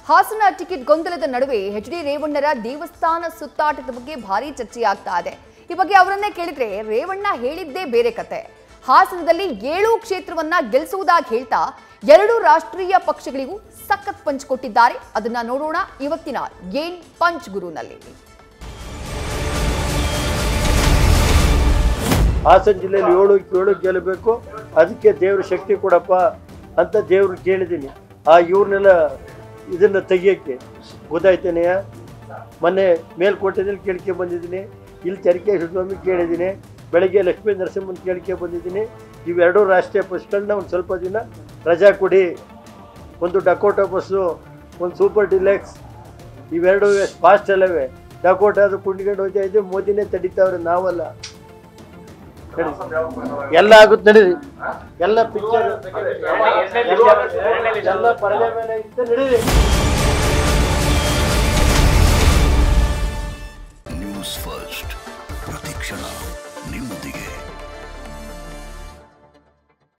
Hassan ticket ಗೊಂದಲದ ನಡುವೆ H D ರೇವಣ್ಣರ ದೇವಸ್ಥಾನ ಸುತ್ತಾಟದ ಬಗ್ಗೆ ಭಾರಿ ಚರ್ಚೆಯಾಗ್ತಾ ಇದೆ ಈ ಬಗ್ಗೆ ಅವರನ್ನೇ ಕೇಳಿದ್ರೆ ರೇವಣ್ಣ ಹೇಳಿದ್ದೇ ಬೇರೆ ಕತೆ ಹಾಸನದಲ್ಲಿ ಏಳು ಕ್ಷೇತ್ರವನ್ನ ಗೆಲ್ಲಿಸುವುದಾಗಿ ಹೇಳ್ತಾ ಎರಡು ರಾಷ್ಟ್ರೀಯ ಪಕ್ಷಗಳಿಗೂ ಸಖತ್ ಪಂಚ್ ಕೊಟ್ಟಿದ್ದಾರೆ ಅದನ್ನ ನೋಡೋಣ ಇವತ್ತಿನ ಏನ್ ಪಂಚ್ ಗುರುನಲ್ಲಿ ಹಾಸನ ಜಿಲ್ಲೆಯಲ್ಲಿ ಏಳು ಏಳು ಗೆಲ್ಲಬೇಕು ಅದಕ್ಕೆ ದೇವ್ರ ಶಕ್ತಿ ಕೊಡಪ್ಪ ಅಂತ ದೇವ್ರು ಕೇಳಿದ್ದೀನಿ ಆ ಇವ್ರನ್ನೆಲ್ಲ ಇದನ್ನ ತೆಗಿಯೋಕ್ಕೆ ಗೊತ್ತಾಯ್ತೇನೆಯ ಮೊನ್ನೆ ಮೇಲ್ಕೋಟೆದಲ್ಲಿ ಕೇಳಿಕೆ ಬಂದಿದ್ದೀನಿ ಇಲ್ಲಿ ಚರಿಕೇಶ್ವರ ಸ್ವಾಮಿ ಕೇಳಿದ್ದೀನಿ ಬೆಳಗ್ಗೆ ಲಕ್ಷ್ಮೀ ನರಸಿಂಹನ್ ಕೇಳಿಕೆ ಬಂದಿದ್ದೀನಿ ಇವೆರಡೂ ರಾಷ್ಟ್ರೀಯ ಬಸ್ಗಳನ್ನ ಒಂದು ಸ್ವಲ್ಪ ದಿನ ರಜಾ ಕೊಡಿ ಒಂದು ಡಕೋಟಾ ಬಸ್ಸು ಒಂದು ಸೂಪರ್ ಡಿಲೆಕ್ಸ್ ಇವೆರಡು ಫಾಸ್ಟ್ ಅಲ್ಲವೇ ಡಕೋಟಾ ಅದು ಕುಂಡ್ಕೊಂಡು ಹೋಗ್ತಾ ಇದ್ದೆ ಮೋದಿನೇ ತಡಿತಾವ್ರೆ ನಾವಲ್ಲ ನಡೀರಿ. ಎಲ್ಲ ಆಗುತ್ತೆ ನಡೀರಿ ಎಲ್ಲ ಪಿಕ್ಚರ್ ಎಲ್ಲ ಪರದೆ ಮೇಲೆ ಇತ್ತು ನಡೀರಿ ನ್ಯೂಸ್ ಫಸ್ಟ್ ಪ್ರತಿಕ್ಷಣ ನಿಮ್ಮೊಂದಿಗೆ